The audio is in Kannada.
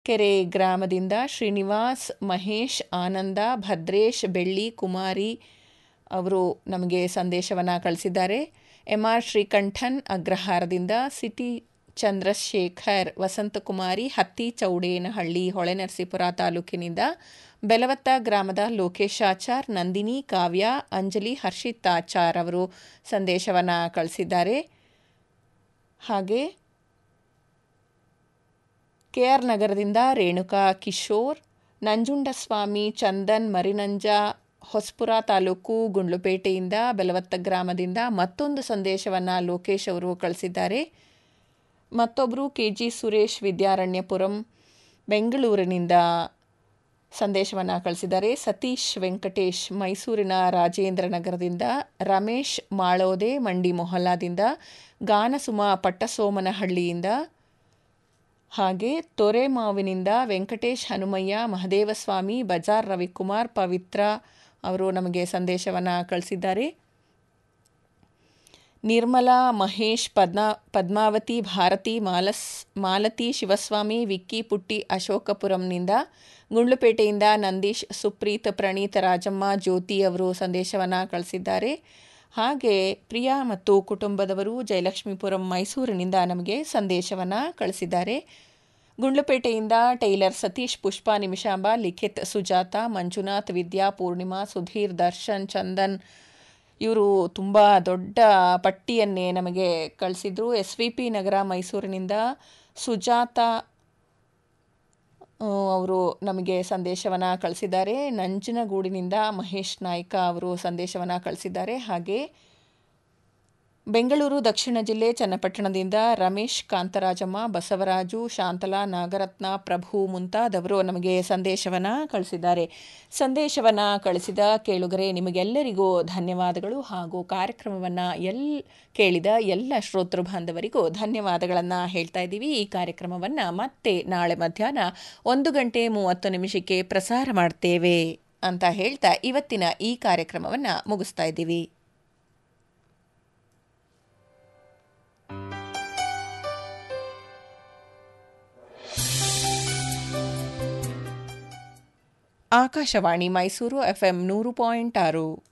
ಕೆರೆ ಗ್ರಾಮದಿಂದ ಶ್ರೀನಿವಾಸ್ ಮಹೇಶ್ ಆನಂದ ಭದ್ರೇಶ್ ಬೆಳ್ಳಿ ಕುಮಾರಿ ಅವರು ನಮಗೆ ಸಂದೇಶವನ್ನು ಕಳಿಸಿದ್ದಾರೆ ಎಂ ಆರ್ ಶ್ರೀಕಂಠನ್ ಅಗ್ರಹಾರದಿಂದ ಸಿಟಿ ಚಂದ್ರಶೇಖರ್ ವಸಂತಕುಮಾರಿ ಹತ್ತಿ ಚೌಡೇನಹಳ್ಳಿ ಹೊಳೆನರಸೀಪುರ ತಾಲೂಕಿನಿಂದ ಬೆಲವತ್ತ ಗ್ರಾಮದ ಲೋಕೇಶಾಚಾರ್ ನಂದಿನಿ ಕಾವ್ಯ ಅಂಜಲಿ ಹರ್ಷಿತ್ ಆಚಾರ್ ಅವರು ಸಂದೇಶವನ್ನು ಕಳಿಸಿದ್ದಾರೆ ಹಾಗೆ ಕೆ ಆರ್ ನಗರದಿಂದ ರೇಣುಕಾ ಕಿಶೋರ್ ನಂಜುಂಡಸ್ವಾಮಿ ಚಂದನ್ ಮರಿನಂಜ ಹೊಸಪುರ ತಾಲೂಕು ಗುಂಡ್ಲುಪೇಟೆಯಿಂದ ಬೆಲವತ್ತ ಗ್ರಾಮದಿಂದ ಮತ್ತೊಂದು ಸಂದೇಶವನ್ನು ಲೋಕೇಶ್ ಅವರು ಕಳಿಸಿದ್ದಾರೆ ಮತ್ತೊಬ್ಬರು ಕೆ ಜಿ ಸುರೇಶ್ ವಿದ್ಯಾರಣ್ಯಪುರಂ ಬೆಂಗಳೂರಿನಿಂದ ಸಂದೇಶವನ್ನು ಕಳಿಸಿದ್ದಾರೆ ಸತೀಶ್ ವೆಂಕಟೇಶ್ ಮೈಸೂರಿನ ರಾಜೇಂದ್ರ ನಗರದಿಂದ ರಮೇಶ್ ಮಾಳೋದೆ ಮಂಡಿ ಮೊಹಲ್ಲಾದಿಂದ ಗಾನಸುಮ ಪಟ್ಟಸೋಮನಹಳ್ಳಿಯಿಂದ ಹಾಗೆ ತೊರೆಮಾವಿನಿಂದ ವೆಂಕಟೇಶ್ ಹನುಮಯ್ಯ ಮಹದೇವಸ್ವಾಮಿ ಬಜಾರ್ ರವಿಕುಮಾರ್ ಪವಿತ್ರ ಅವರು ನಮಗೆ ಸಂದೇಶವನ್ನು ಕಳಿಸಿದ್ದಾರೆ ನಿರ್ಮಲಾ ಮಹೇಶ್ ಪದ್ಮಾ ಪದ್ಮಾವತಿ ಭಾರತಿ ಮಾಲಸ್ ಮಾಲತಿ ಶಿವಸ್ವಾಮಿ ವಿಕ್ಕಿ ಪುಟ್ಟಿ ಅಶೋಕಪುರಂನಿಂದ ಗುಂಡ್ಲುಪೇಟೆಯಿಂದ ನಂದೀಶ್ ಸುಪ್ರೀತ್ ಪ್ರಣೀತ್ ರಾಜಮ್ಮ ಜ್ಯೋತಿ ಅವರು ಸಂದೇಶವನ್ನು ಕಳಿಸಿದ್ದಾರೆ ಹಾಗೆ ಪ್ರಿಯಾ ಮತ್ತು ಕುಟುಂಬದವರು ಜಯಲಕ್ಷ್ಮೀಪುರಂ ಮೈಸೂರಿನಿಂದ ನಮಗೆ ಸಂದೇಶವನ್ನು ಕಳಿಸಿದ್ದಾರೆ ಗುಂಡ್ಲುಪೇಟೆಯಿಂದ ಟೈಲರ್ ಸತೀಶ್ ಪುಷ್ಪ ನಿಮಿಷಾಂಬ ಲಿಖಿತ್ ಸುಜಾತ ಮಂಜುನಾಥ್ ವಿದ್ಯಾ ಪೂರ್ಣಿಮಾ ಸುಧೀರ್ ದರ್ಶನ್ ಚಂದನ್ ಇವರು ತುಂಬ ದೊಡ್ಡ ಪಟ್ಟಿಯನ್ನೇ ನಮಗೆ ಕಳಿಸಿದ್ರು ಎಸ್ ವಿ ಪಿ ನಗರ ಮೈಸೂರಿನಿಂದ ಸುಜಾತ ಅವರು ನಮಗೆ ಸಂದೇಶವನ್ನು ಕಳಿಸಿದ್ದಾರೆ ನಂಜನಗೂಡಿನಿಂದ ಮಹೇಶ್ ನಾಯ್ಕ ಅವರು ಸಂದೇಶವನ್ನು ಕಳಿಸಿದ್ದಾರೆ ಹಾಗೆ ಬೆಂಗಳೂರು ದಕ್ಷಿಣ ಜಿಲ್ಲೆ ಚನ್ನಪಟ್ಟಣದಿಂದ ರಮೇಶ್ ಕಾಂತರಾಜಮ್ಮ ಬಸವರಾಜು ಶಾಂತಲಾ ನಾಗರತ್ನ ಪ್ರಭು ಮುಂತಾದವರು ನಮಗೆ ಸಂದೇಶವನ್ನು ಕಳಿಸಿದ್ದಾರೆ ಸಂದೇಶವನ್ನು ಕಳಿಸಿದ ಕೇಳುಗರೆ ನಿಮಗೆಲ್ಲರಿಗೂ ಧನ್ಯವಾದಗಳು ಹಾಗೂ ಕಾರ್ಯಕ್ರಮವನ್ನು ಎಲ್ ಕೇಳಿದ ಎಲ್ಲ ಶ್ರೋತೃ ಬಾಂಧವರಿಗೂ ಧನ್ಯವಾದಗಳನ್ನು ಹೇಳ್ತಾ ಇದ್ದೀವಿ ಈ ಕಾರ್ಯಕ್ರಮವನ್ನು ಮತ್ತೆ ನಾಳೆ ಮಧ್ಯಾಹ್ನ ಒಂದು ಗಂಟೆ ಮೂವತ್ತು ನಿಮಿಷಕ್ಕೆ ಪ್ರಸಾರ ಮಾಡ್ತೇವೆ ಅಂತ ಹೇಳ್ತಾ ಇವತ್ತಿನ ಈ ಕಾರ್ಯಕ್ರಮವನ್ನು ಮುಗಿಸ್ತಾ ಇದ್ದೀವಿ ಆಕಾಶವಾಣಿ ಮೈಸೂರು ಎಫ್ಎಂ ನೂರು ಪಾಯಿಂಟ್ ಆರು